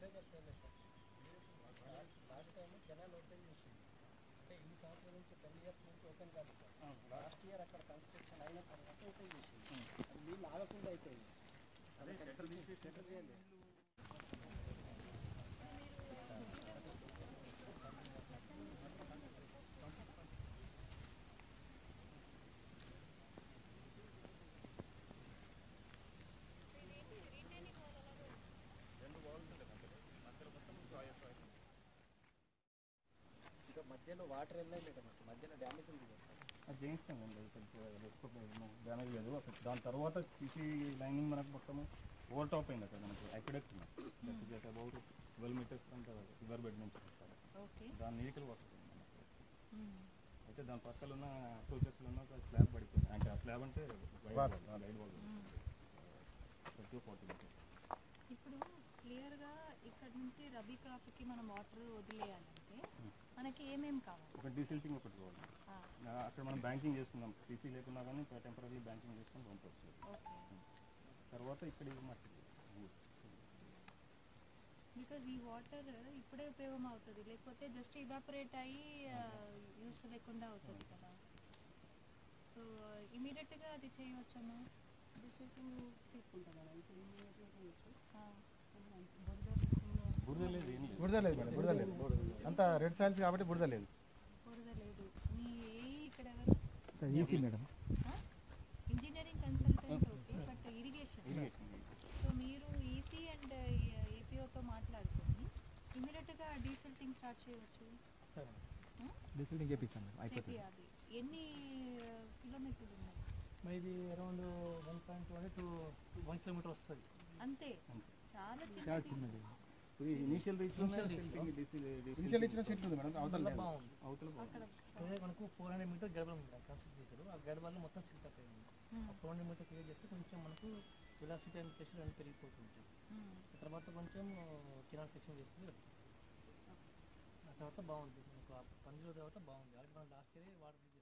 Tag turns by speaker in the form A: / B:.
A: Last time canal open చేసింది అంటే ఈ సంవత్సరం నుంచి టెన్ ఇయర్స్ నుంచి ఓపెన్ కాదు సార్ లాస్ట్ ఇయర్ అక్కడ కన్స్ట్రక్షన్ అయిన తర్వాత ఓపెన్ చేసింది అది నీళ్ళు ఆగకుండా అయిపోయింది అదే షట్టర్ తీసి షట్టర్ చేయండి ఇంకా మధ్యలో వాటర్ వెళ్ళాయి మేడం అసలు మధ్యలో డ్యామేజ్ ఉంది కదా సార్
B: అది చేయిస్తాం అండి డ్యామేజ్ లేదు అసలు దాని తర్వాత సీసీ లైనింగ్ మనకు మొత్తం ఓవర్ టాప్ అయింది అక్కడ మనకి అక్యుడెక్ట్ అబౌట్ ట్వెల్వ్ మీటర్స్ అంత రివర్ బెడ్ నుంచి వస్తారు
C: ఓకే
B: దాని నీటికి వస్తుంది మనకి అయితే దాని పక్కన ఉన్న అప్రోచెస్లో ఉన్న ఒక స్లాబ్ పడిపోయింది అంటే ఆ స్లాబ్ అంటే guide wall thirty forty metres
C: ఇప్పుడు క్లియర్గా ఇక్కడ నుంచి రబీ క్రాప్కి మనం వాటర్ వదిలేయాలంటే మనకి ఏమేం కావాలి
B: ఒక డీసిల్టింగ్ ఒకటి కావాలి
C: ఆ,
B: నా- అక్కడ మనం బ్యాంకింగ్ చేస్తున్నాం సీసీ లేకున్నా కానీ టెంపరీ బ్యాంకింగ్ చేసుకొని పంపవచ్చు
C: ఓకే
B: తర్వాత ఇక్కడ ఇది మట్టి
C: బికాజ్ ఈ వాటర్ ఇప్పుడే ఉపయోగం అవుతుంది లేకపోతే జస్ట్ ఇవాపరేట్ అయ్యి యూస్ లేకుండా అవుతుంది కదా సో ఇమీడియట్గా అది చేయవచ్చమ్మా ఆ,
B: బురద లేదు ఏం లేదు
D: బురద లేదు మేడం బురద లేదు అంతా రెడ్ సాయిల్స్ కాబట్టి బురద లేదు
C: బురద లేదు మీ ఏ ఇక్కడ ఎవరు
D: EC madam
C: engineering consultant okay but irrigation
B: irrigation
C: so మీరు ఈసీ అండ్ ఏపీఓతో మాట్లాడుకొని ఇమీడియట్గా డీసెల్టింగ్ స్టార్ట్ చేయవచ్చు
D: డిసిల్టింగ్ చేపిస్తాం మేడం అయిపోతుంది
C: చేపియాలి ఎన్ని కిలోమీటర్లు ఉన్నాయి
A: maybe around one point one two one kilometre వస్తుంది
C: అంతే
B: అంతే.
C: చాలా
D: చాలా
C: చిన్నది
D: చిన్నది
B: ఇనిషియల్ రీచ్
D: ఇనిషియల్ ఇచ్చిన సీట్లు ఉంది మేడం అవతల లేదు
A: బాగుంది
B: అవతల
C: అక్కడ
A: అదే మనకు ఫోర్ హండ్రెడ్ మీటర్ గడప కన్స్ట్రక్ట్ చేశారు ఆ గడప వల్ల మొత్తం సిల్క్ అయిపోయింది
C: Hmm.
A: ఆ ఫోర్ హండ్రెడ్ మీటర్ క్లియర్ చేస్తే కొంచెం మనకు వెలాసిటీ అండ్ ప్రెషర్ అని పెరిగిపోతుంది
C: మ్మ్.
A: ఆ తర్వాత కొంచెం కిరాణా సెక్షన్ చేసుకుని వెళ్తాం ఆ తర్వాత బాగుంది మనకు ఆ పని రోజు తర్వాత బాగుంది అలాగే మనం లాస్ట్ ఇయర్ వాటర్